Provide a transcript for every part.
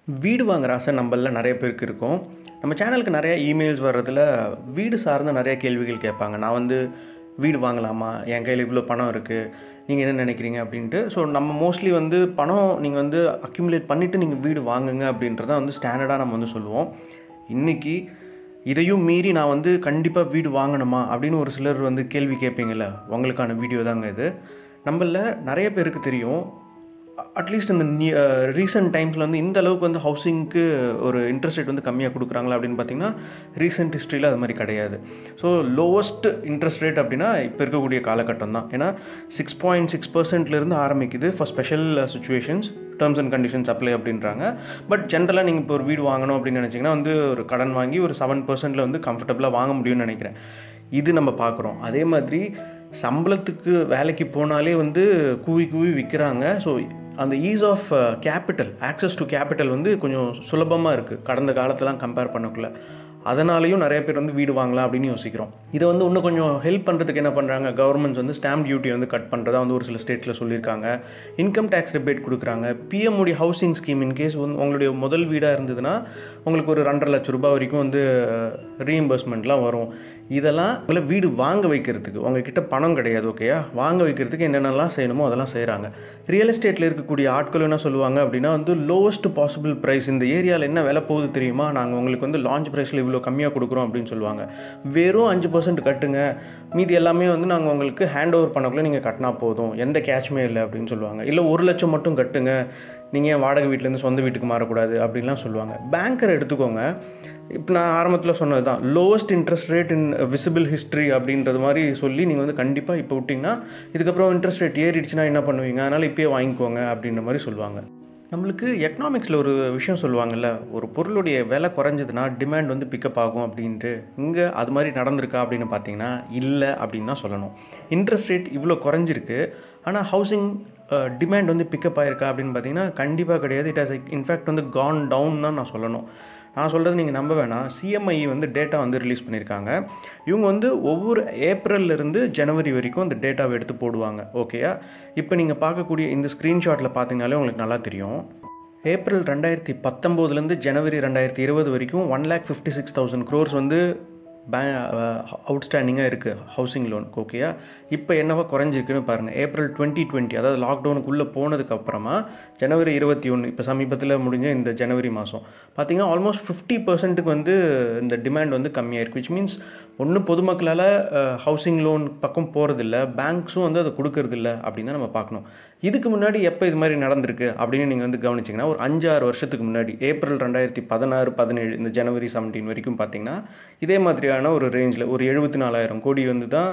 வீடு வாங்குற ஆசை நம்மள நிறைய பேருக்கு இருக்கும் நம்ம சேனலுக்கு நிறைய இமெயில்ஸ் வர்றதுல வீடு சார்ந்த நிறைய கேள்விகள் கேட்பாங்க நான் வந்து வீடு வாங்கலாமா என் கையில் இவ்வளோ பணம் இருக்குது நீங்கள் என்ன நினைக்கிறீங்க அப்படின்ட்டு ஸோ நம்ம மோஸ்ட்லி வந்து பணம் நீங்கள் வந்து அக்யூமுலேட் பண்ணிவிட்டு நீங்கள் வீடு வாங்குங்க அப்படின்றத வந்து ஸ்டாண்டர்டாக நம்ம வந்து சொல்லுவோம் இன்றைக்கி இதையும் மீறி நான் வந்து கண்டிப்பாக வீடு வாங்கணுமா அப்படின்னு ஒரு சிலர் வந்து கேள்வி கேட்பீங்கள்ல உங்களுக்கான வீடியோ தாங்க இது நம்மள நிறைய பேருக்கு தெரியும் அட்லீஸ்ட் இந்த ரீசெண்ட் டைம்ஸில் வந்து இந்த அளவுக்கு வந்து ஹவுசிங்க்கு ஒரு இன்ட்ரெஸ்ட் ரேட் வந்து கம்மியாக கொடுக்குறாங்களா அப்படின்னு பார்த்தீங்கன்னா ரீசெண்ட் ஹிஸ்ட்ரியில் அது மாதிரி கிடையாது ஸோ லோவஸ்ட் இன்ட்ரெஸ்ட் ரேட் அப்படின்னா இப்போ இருக்கக்கூடிய காலகட்டம் தான் ஏன்னா சிக்ஸ் பாயிண்ட் சிக்ஸ் பர்சன்ட்லேருந்து ஆரம்பிக்குது for special situations terms and conditions apply அப்படின்றாங்க பட் ஜென்ரலாக நீங்கள் இப்போ ஒரு வீடு வாங்கணும் அப்படின்னு நினச்சிங்கன்னா வந்து ஒரு கடன் வாங்கி ஒரு செவன் பர்சன்ட்டில் வந்து கம்ஃபர்டபுளாக வாங்க முடியும்னு நினைக்கிறேன் இது நம்ம பார்க்குறோம் அதே மாதிரி சம்பளத்துக்கு வேலைக்கு போனாலே வந்து கூவி கூவி விற்கிறாங்க ஸோ அந்த ease of capital access to capital வந்து கொஞ்சம் சுலபமாக இருக்குது கடந்த காலத்தெலாம் கம்பேர் பண்ணக்குள்ள அதனாலையும் நிறைய பேர் வந்து வீடு வாங்கலாம் அப்படின்னு யோசிக்கிறோம் இதை வந்து இன்னும் கொஞ்சம் ஹெல்ப் பண்ணுறதுக்கு என்ன பண்ணுறாங்க கவர்மெண்ட்ஸ் வந்து ஸ்டாம்ப் டியூட்டி வந்து கட் பண்ணுறதா வந்து ஒரு சில ஸ்டேட்டில் சொல்லியிருக்காங்க இன்கம் டேக்ஸ் ரிபேட் கொடுக்குறாங்க பிஎம் உடைய ஹவுசிங் ஸ்கீம் இன்கேஸ் வந்து உங்களுடைய முதல் வீடாக இருந்ததுன்னா உங்களுக்கு ஒரு ரெண்டரை லட்ச ரூபாய் வரைக்கும் வந்து ரீஇம்பர்ஸ்மெண்ட்லாம் வரும் இதெல்லாம் உங்களை வீடு வாங்க வைக்கிறதுக்கு உங்ககிட்ட பணம் கிடையாது ஓகேயா வாங்க வைக்கிறதுக்கு என்னென்னலாம் செய்யணுமோ அதெல்லாம் செய்கிறாங்க ரியல் எஸ்டேட்டில் இருக்கக்கூடிய ஆட்கள் என்ன சொல்லுவாங்க அப்படின்னா வந்து லோவஸ்ட் பாசிபிள் ப்ரைஸ் இந்த ஏரியாவில் என்ன விலை போகுது தெரியுமா நாங்கள் உங்களுக்கு வந்து லான்ச் ப்ரைஸில் இவ்வளோ கம்மியாக கொடுக்குறோம் அப்படின்னு சொல்லுவாங்க வெறும் அஞ்சு பர்சன்ட் கட்டுங்க மீதி எல்லாமே வந்து நாங்கள் உங்களுக்கு ஹேண்ட் ஓவர் பண்ணக்குள்ளே நீங்கள் கட்டினா போதும் எந்த கேட்சுமே இல்லை அப்படின்னு சொல்லுவாங்க இல்லை ஒரு லட்சம் மட்டும் கட்டுங்க நீங்கள் ஏன் வாடகை வீட்டிலேருந்து சொந்த வீட்டுக்கு மாறக்கூடாது அப்படின்லாம் சொல்லுவாங்க பேங்கர் எடுத்துக்கோங்க இப்போ நான் ஆரம்பத்தில் சொன்னது தான் lowest interest rate in visible history அப்படின்றது மாதிரி சொல்லி நீங்கள் வந்து கண்டிப்பாக இப்போ விட்டிங்கன்னா இதுக்கப்புறம் இன்ட்ரெஸ்ட் ரேட் ஏறிடுச்சுன்னா என்ன பண்ணுவீங்க அதனால் இப்போயே வாங்கிக்கோங்க அப்படின்ற மாதிரி சொல்லுவாங்க நம்மளுக்கு எக்கனாமிக்ஸில் ஒரு விஷயம் சொல்லுவாங்கல்ல ஒரு பொருளுடைய விலை குறைஞ்சதுன்னா டிமாண்ட் வந்து பிக்கப் ஆகும் அப்படின்ட்டு இங்கே அது மாதிரி நடந்திருக்கா அப்படின்னு பார்த்தீங்கன்னா இல்லை அப்படின்னு தான் சொல்லணும் இன்ட்ரெஸ்ட் ரேட் இவ்வளோ குறைஞ்சிருக்கு ஆனால் ஹவுசிங் டிமாண்ட் வந்து பிக்கப் ஆயிருக்கா அப்படின்னு பார்த்தீங்கன்னா கண்டிப்பாக கிடையாது இட் ஹாஸ் இன்ஃபேக்ட் வந்து கான் டவுன் தான் நான் சொல்லணும் நான் சொல்கிறது நீங்கள் நம்ப வேணாம் சிஎம்ஐ வந்து டேட்டா வந்து ரிலீஸ் பண்ணியிருக்காங்க இவங்க வந்து ஒவ்வொரு ஏப்ரல்லேருந்து ஜனவரி வரைக்கும் அந்த டேட்டாவை எடுத்து போடுவாங்க ஓகேயா இப்போ நீங்கள் பார்க்கக்கூடிய இந்த ஸ்க்ரீன்ஷாட்டில் பார்த்தீங்கனாலே உங்களுக்கு நல்லா தெரியும் ஏப்ரல் ரெண்டாயிரத்தி பத்தொம்போதுலேருந்து ஜனவரி ரெண்டாயிரத்தி இருபது வரைக்கும் one lakh fifty six thousand crores வந்து பே அவுட்ஸ்டாண்டிங்காக இருக்குது ஹவுசிங் லோனுக்கு ஓகேயா இப்போ என்னவோ குறைஞ்சிருக்குன்னு பாருங்கள் ஏப்ரல் டுவெண்ட்டி டுவெண்ட்டி அதாவது லாக்டவுனுக்குள்ளே போனதுக்கப்புறமா ஜனவரி இருபத்தி ஒன்று இப்போ சமீபத்தில் முடிஞ்ச இந்த ஜனவரி மாதம் பார்த்திங்கன்னா ஆல்மோஸ்ட் ஃபிஃப்டி பர்சன்ட்டுக்கு வந்து இந்த டிமாண்ட் வந்து கம்மியாயிருக்கு விச் மீன்ஸ் ஒன்று பொதுமக்களால் ஹவுசிங் லோன் பக்கம் போகிறதில்ல பேங்க்ஸும் வந்து அதை கொடுக்கறதில்ல அப்படின்னு தான் நம்ம பார்க்கணும் இதுக்கு முன்னாடி எப்போ இது மாதிரி நடந்திருக்கு அப்படின்னு நீங்கள் வந்து கவனிச்சிங்கன்னா ஒரு அஞ்சாறு வருஷத்துக்கு முன்னாடி ஏப்ரல் ரெண்டாயிரத்தி பதினாறு பதினேழு இந்த ஜனவரி செவன்டீன் வரைக்கும் பார்த்திங்கன்னா இதே மாதிரியான ஒரு ரேஞ்சில் ஒரு எழுபத்தி நாலாயிரம் கோடி வந்து தான்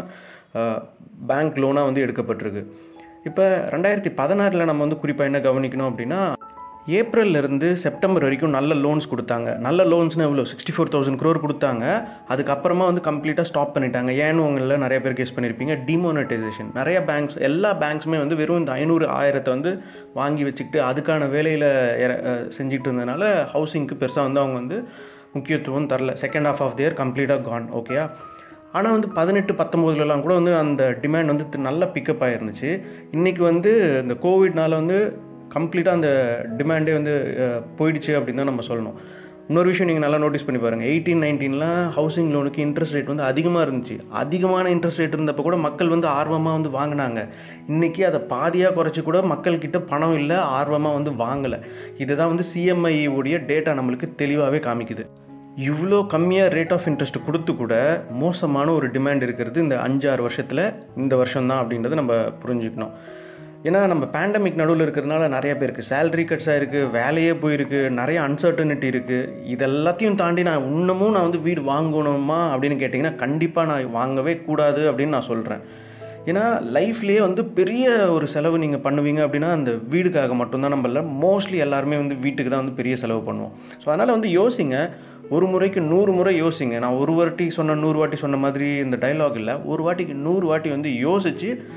பேங்க் லோனாக வந்து எடுக்கப்பட்டிருக்கு இப்போ ரெண்டாயிரத்தி பதினாறில் நம்ம வந்து குறிப்பாக என்ன கவனிக்கணும் அப்படின்னா ஏப்ரல்லேருந்து செப்டம்பர் வரைக்கும் நல்ல லோன்ஸ் கொடுத்தாங்க நல்ல லோன்ஸ்னு எவ்வளோ சிக்ஸ்டி ஃபோர் தௌசண்ட் க்ரோர் கொடுத்தாங்க அதுக்கப்புறமா வந்து கம்ப்ளீட்டாக ஸ்டாப் பண்ணிட்டாங்க ஏன்னு உங்களில் நிறைய பேர் கேஸ் பண்ணியிருப்பீங்க டிமோனடைசேஷன் நிறைய பேங்க்ஸ் எல்லா பேங்க்ஸுமே வந்து வெறும் இந்த ஐநூறு ஆயிரத்தை வந்து வாங்கி வச்சுக்கிட்டு அதுக்கான வேலையில் செஞ்சுட்டு இருந்ததுனால ஹவுசிங்க்கு பெருசாக வந்து அவங்க வந்து முக்கியத்துவம் தரல செகண்ட் ஹாஃப் ஆஃப் தியர் கம்ப்ளீட்டாக கான் ஓகேயா ஆனால் வந்து பதினெட்டு பத்தொம்போதுலலாம் கூட வந்து அந்த டிமாண்ட் வந்து நல்ல பிக்கப் ஆகிருந்துச்சு இன்றைக்கி வந்து இந்த கோவிட்னால வந்து கம்ப்ளீட்டாக அந்த டிமாண்டே வந்து போயிடுச்சு அப்படின்னு தான் நம்ம சொல்லணும் இன்னொரு விஷயம் நீங்கள் நல்லா நோட்டீஸ் பண்ணி பாருங்கள் எயிட்டீன் நைன்டீன்லாம் ஹவுசிங் லோனுக்கு இன்ட்ரெஸ்ட் ரேட் வந்து அதிகமாக இருந்துச்சு அதிகமான இன்ட்ரெஸ்ட் ரேட் இருந்தப்போ கூட மக்கள் வந்து ஆர்வமாக வந்து வாங்கினாங்க இன்றைக்கி அதை பாதியாக குறைச்சி கூட மக்கள்கிட்ட பணம் இல்லை ஆர்வமாக வந்து வாங்கலை இதுதான் வந்து சிஎம்ஐ உடைய டேட்டா நம்மளுக்கு தெளிவாகவே காமிக்குது இவ்வளோ கம்மியாக ரேட் ஆஃப் இன்ட்ரெஸ்ட் கொடுத்து கூட மோசமான ஒரு டிமாண்ட் இருக்கிறது இந்த அஞ்சாறு வருஷத்தில் இந்த வருஷம் தான் அப்படின்றத நம்ம புரிஞ்சுக்கணும் ஏன்னா நம்ம பேண்டமிக் நடுவில் இருக்கிறதுனால நிறைய பேருக்கு சேலரி கட்ஸ் ஆகிருக்கு வேலையே போயிருக்கு நிறைய அன்சர்டனிட்டி இருக்குது இதெல்லாத்தையும் தாண்டி நான் இன்னமும் நான் வந்து வீடு வாங்கணுமா அப்படின்னு கேட்டிங்கன்னா கண்டிப்பாக நான் வாங்கவே கூடாது அப்படின்னு நான் சொல்கிறேன் ஏன்னா லைஃப்லேயே வந்து பெரிய ஒரு செலவு நீங்கள் பண்ணுவீங்க அப்படின்னா அந்த வீடுக்காக மட்டும்தான் நம்மள மோஸ்ட்லி எல்லாருமே வந்து வீட்டுக்கு தான் வந்து பெரிய செலவு பண்ணுவோம் ஸோ அதனால் வந்து யோசிங்க ஒரு முறைக்கு நூறு முறை யோசிங்க நான் ஒரு வாட்டி சொன்ன நூறு வாட்டி சொன்ன மாதிரி இந்த டைலாக் இல்லை ஒரு வாட்டிக்கு நூறு வாட்டி வந்து யோசித்து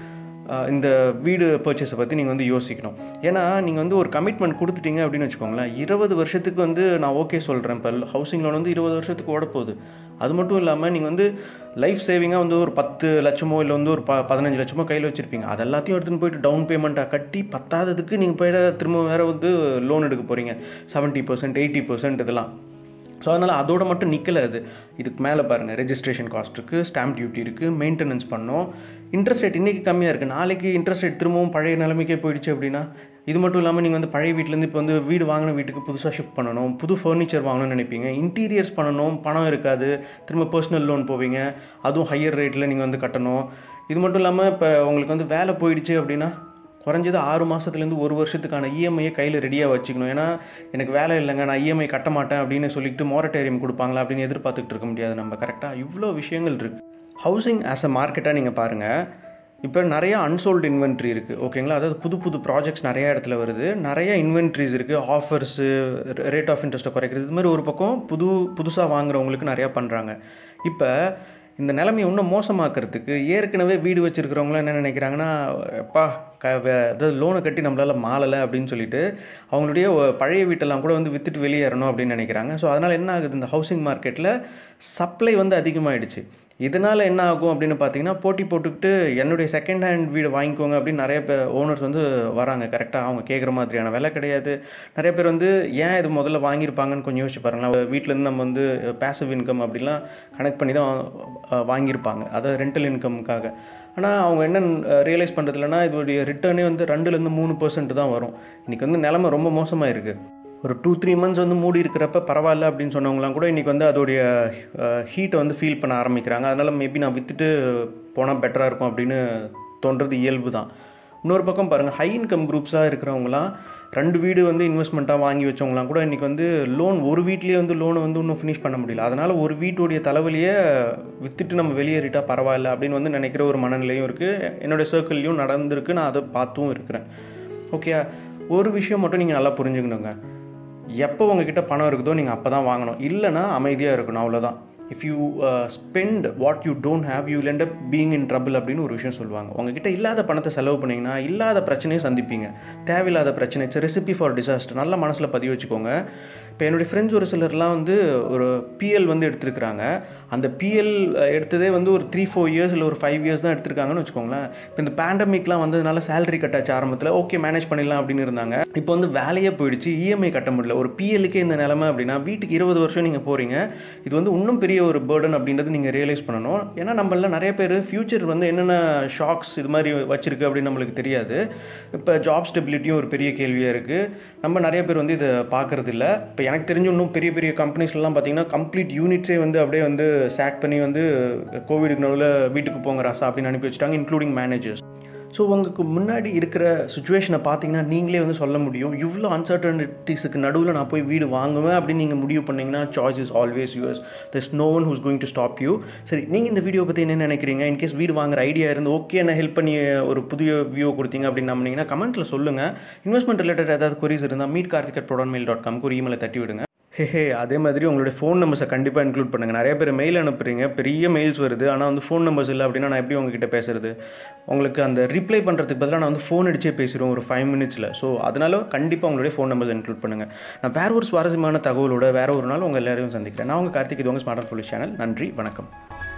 ஆஹ் இந்த வீடு பர்ச்சேஸை பற்றி நீங்கள் வந்து யோசிக்கணும் ஏன்னா நீங்கள் வந்து ஒரு கமிட்மெண்ட் கொடுத்துட்டீங்க அப்படின்னு வச்சுக்கோங்களேன் இருபது வருஷத்துக்கு வந்து நான் ஓகே சொல்கிறேன் இப்போ ஹவுசிங் லோன் வந்து இருபது வருஷத்துக்கு ஓட போகுது அது மட்டும் இல்லாமல் நீங்கள் வந்து லைஃப் சேவிங்காக வந்து ஒரு பத்து லட்சமோ இல்லை வந்து ஒரு ப பதினஞ்சு லட்சமோ கையில் வச்சுருப்பீங்க அது எல்லாத்தையும் எடுத்துன்னு போயிட்டு டவுன் பேமெண்ட்டாக கட்டி பத்தாததுக்கு நீங்கள் போயிட திரும்ப வேறு வந்து லோன் எடுக்க போகிறீங்க செவன்ட்டி பர்சன்ட் எயிட்டி பர்சன்ட் இதெல்லாம் ஸோ அதனால் அதோட மட்டும் நிற்கலை அது இதுக்கு மேலே பாருங்கள் ரெஜிஸ்ட்ரேஷன் காஸ்ட் இருக்குது ஸ்டாம்ப் டியூட்டி இருக்குது மெயின்டெனன்ஸ் பண்ணோம் இன்ட்ரெஸ்ட் ரேட் இன்றைக்கி கம்மியாக இருக்குது நாளைக்கு இன்ட்ரெஸ்ட் ரேட் திரும்பவும் பழைய நிலைமைக்கே போயிடுச்சு அப்படின்னா இது மட்டும் இல்லாமல் நீங்கள் வந்து பழைய வீட்டிலேருந்து இப்போ வந்து வீடு வாங்கின வீட்டுக்கு புதுசாக ஷிஃப்ட் பண்ணணும் புது ஃபர்னிச்சர் வாங்கணும்னு நினைப்பீங்க இன்டீரியர்ஸ் பண்ணணும் பணம் இருக்காது திரும்ப பர்சனல் லோன் போவீங்க அதுவும் ஹையர் ரேட்டில் நீங்கள் வந்து கட்டணும் இது மட்டும் இல்லாமல் இப்போ உங்களுக்கு வந்து வேலை போயிடுச்சு அப்படின்னா குறைஞ்சது ஆறு மாதத்துலேருந்து ஒரு வருஷத்துக்கான இஎம்ஐயை கையில் ரெடியாக வச்சுக்கணும் ஏன்னா எனக்கு வேலை இல்லைங்க நான் இஎம்ஐ கட்ட மாட்டேன் அப்படின்னு சொல்லிட்டு மோரட்டேரியம் கொடுப்பாங்களா அப்படின்னு எதிர்பார்த்துட்டு இருக்க முடியாது நம்ம கரெக்டாக இவ்வளோ விஷயங்கள் இருக்குது ஹவுசிங் ஆஸ் அ மார்க்கெட்டாக நீங்கள் பாருங்கள் இப்போ நிறையா அன்சோல்டு இன்வென்ட்ரி இருக்குது ஓகேங்களா அதாவது புது புது ப்ராஜெக்ட்ஸ் நிறையா இடத்துல வருது நிறைய இன்வென்ட்ரிஸ் இருக்குது ஆஃபர்ஸு ரேட் ஆஃப் இன்ட்ரெஸ்ட்டை குறைக்கிறது இது மாதிரி ஒரு பக்கம் புது புதுசாக வாங்குறவங்களுக்கு நிறையா பண்ணுறாங்க இப்போ இந்த நிலைமையை இன்னும் மோசமாக்கிறதுக்கு ஏற்கனவே வீடு வச்சுருக்கிறவங்களாம் என்ன நினைக்கிறாங்கன்னா எப்பா க வே- அதாவது லோனை கட்டி நம்மளால் மாளலை அப்படின்னு சொல்லிட்டு அவங்களுடைய ஒ- பழைய வீட்டெல்லாம் கூட வந்து விற்றுட்டு வெளியேறணும் அப்படின்னு நினைக்கிறாங்க ஸோ அதனால் என்ன ஆகுது இந்த ஹவுசிங் மார்க்கெட்டில் சப்ளை வந்து அதிகமாகிடுச்சு இதனால் என்ன ஆகும் அப்படின்னு பார்த்தீங்கன்னா போட்டி போட்டுக்கிட்டு என்னுடைய செகண்ட் ஹேண்ட் வீடு வாங்கிக்கோங்க அப்படின்னு நிறைய பேர் ஓனர்ஸ் வந்து வராங்க கரெக்டாக அவங்க கேட்குற மாதிரியான விலை கிடையாது நிறைய பேர் வந்து ஏன் இது முதல்ல வாங்கியிருப்பாங்கன்னு கொஞ்சம் யோசிச்சு பாருங்களேன் வீட்டிலேருந்து நம்ம வந்து பேசிவ் இன்கம் அப்படிலாம் கனெக்ட் பண்ணி தான் அஹ், வாங்கியிருப்பாங்க அதாவது ரெண்டல் இன்கம்க்காக ஆனால் அவங்க என்ன ரியலைஸ் பண்ணுறதுலனா இதோடைய ரிட்டர்னே வந்து ரெண்டுலேருந்து மூணு பர்சன்ட் தான் வரும் இன்றைக்கி வந்து நிலமை ரொம்ப மோசமாக இருக்குது ஒரு டூ த்ரீ மந்த்ஸ் வந்து மூடி இருக்கிறப்ப பரவாயில்ல அப்படின்னு சொன்னவங்களாம் கூட இன்றைக்கி வந்து அதோடைய ஹீட்டை வந்து ஃபீல் பண்ண ஆரம்பிக்கிறாங்க அதனால் மேபி நான் விற்றுட்டு போனால் பெட்டராக இருக்கும் அப்படின்னு தோன்றது இயல்பு தான் இன்னொரு பக்கம் பாருங்கள் ஹை இன்கம் குரூப்ஸாக இருக்கிறவங்களாம் ரெண்டு வீடு வந்து இன்வெஸ்ட்மெண்ட்டாக வாங்கி வச்சவங்களாம் கூட இன்றைக்கி வந்து லோன் ஒரு வீட்லேயே வந்து லோனை வந்து இன்னும் ஃபினிஷ் பண்ண முடியல அதனால் ஒரு வீட்டுடைய தலைவலியை விற்றுட்டு நம்ம வெளியேறிட்டா பரவாயில்ல அப்படின்னு வந்து நினைக்கிற ஒரு மனநிலையும் இருக்குது என்னுடைய சர்க்கிள்லையும் நடந்திருக்கு நான் அதை பார்த்தும் இருக்கிறேன் ஓகே ஒரு விஷயம் மட்டும் நீங்கள் நல்லா புரிஞ்சுக்கணுங்க எப்போ உங்ககிட்ட பணம் இருக்குதோ நீங்கள் அப்போ தான் வாங்கணும் இல்லைனா அமைதியாக இருக்கணும் அவ்வளோதான் if you spend what you don't have you end up being in trouble அப்படின்னு ஒரு விஷயம் சொல்லுவாங்க உங்ககிட்ட இல்லாத பணத்தை செலவு பண்ணிங்கன்னா இல்லாத பிரச்சனையை சந்திப்பீங்க தேவையில்லாத பிரச்சனை இட்ஸ் ரெசிபி ஃபார் டிசாஸ்டர் நல்ல மனசில் பதிவு வச்சுக்கோங்க இப்போ என்னுடைய ஃப்ரெண்ட்ஸ் ஒரு சிலர்லாம் வந்து ஒரு பிஎல் வந்து எடுத்திருக்கிறாங்க அந்த பிஎல் எடுத்ததே வந்து ஒரு த்ரீ ஃபோர் இயர்ஸ் இல்லை ஒரு ஃபைவ் இயர்ஸ் தான் எடுத்திருக்காங்கன்னு வச்சுக்கோங்களேன் இப்போ இந்த பேண்டமிக்லாம் வந்ததுனால சேலரி கட்டாச்சு ஆரம்பத்தில் ஓகே மேனேஜ் பண்ணிடலாம் அப்படின்னு இருந்தாங்க இப்போ வந்து வேலையே போயிடுச்சு இஎம்ஐ கட்ட முடியல ஒரு பிஎல்லுக்கே இந்த நிலமை அப்படின்னா வீட்டுக்கு இருபது வருஷம் நீங்கள் போகிறீங்க இது வந்து இன்னும் பெரிய ஒரு பேர்டன் அப்படின்றது நீங்கள் ரியலைஸ் பண்ணணும் ஏன்னா நம்மள நிறைய பேர் ஃப்யூச்சர் வந்து என்னென்ன ஷாக்ஸ் இது மாதிரி வச்சிருக்கு அப்படின்னு நம்மளுக்கு தெரியாது இப்போ ஜாப் ஸ்டெபிலிட்டியும் ஒரு பெரிய கேள்வியாக இருக்குது நம்ம நிறைய பேர் வந்து இதை பார்க்கறது இல்ல இப்போ எனக்கு தெரிஞ்ச இன்னும் பெரிய பெரிய கம்பெனிஸ்லாம் பார்த்தீங்கன்னா கம்ப்ளீட் யூனிட்ஸே வந்து அப்படியே வந்து சேக் பண்ணி வந்து கோவிடுக்கு நடுவில் வீட்டுக்கு போங்க ராசா அப்படின்னு அனுப்பி வச்சுட்டாங்க இன்க்ளூடிங் மேனேஜர்ஸ் ஸோ உங்களுக்கு முன்னாடி இருக்கிற சுச்சுவேஷனை பார்த்தீங்கன்னா நீங்களே வந்து சொல்ல முடியும் இவ்வளோ அன்சர்டனிட்டிஸுக்கு நடுவில் நான் போய் வீடு வாங்குவேன் அப்படின்னு நீங்கள் முடிவு பண்ணீங்கன்னா choice is always yours there's no one who's going to stop you சரி நீங்கள் இந்த வீடியோ பற்றி என்ன நினைக்கிறீங்க இன்கேஸ் வீடு வாங்குற ஐடியா இருந்து ஓகே என்ன ஹெல்ப் பண்ணி ஒரு புதிய வியூ கொடுத்தீங்க அப்படின்னு நம்பினீங்கன்னா கமெண்ட்டில் சொல்லுங்கள் இன்வெஸ்ட்மெண்ட் ரிலேட்டட் ஏதாவது கொரிஸ் இருந்தால் meet Karthik at mail dot காம்க்கு ஒரு இமெயிலை தட்டி விடுங்க ஹே ஹே அதே மாதிரி உங்களுடைய ஃபோன் நம்பர்ஸை கண்டிப்பாக இன்க்ளூட் பண்ணுங்கள் நிறைய பேர் மெயில் அனுப்புறீங்க பெரிய மெயில்ஸ் வருது ஆனால் வந்து ஃபோன் நம்பர்ஸ் இல்லை அப்படின்னா நான் எப்படி உங்ககிட்ட பேசுறது உங்களுக்கு அந்த ரிப்ளை பண்ணுறதுக்கு பதிலாக நான் வந்து ஃபோன் அடிச்சே பேசிடுவோம் ஒரு ஃபைவ் மினிட்ஸில் ஸோ அதனால கண்டிப்பாக உங்களுடைய ஃபோன் நம்பர்ஸ் இன்க்ளூட் பண்ணுங்கள் நான் வேற ஒரு சுவாரஸ்யமான தகவலோட வேற ஒரு நாள் உங்கள் எல்லாரையும் சந்திக்கிறேன் நான் உங்கள் கார்த்திக் இது உங்கள் ஸ்மார்ட் ஃபோன் சேனல் நன்றி வணக்கம்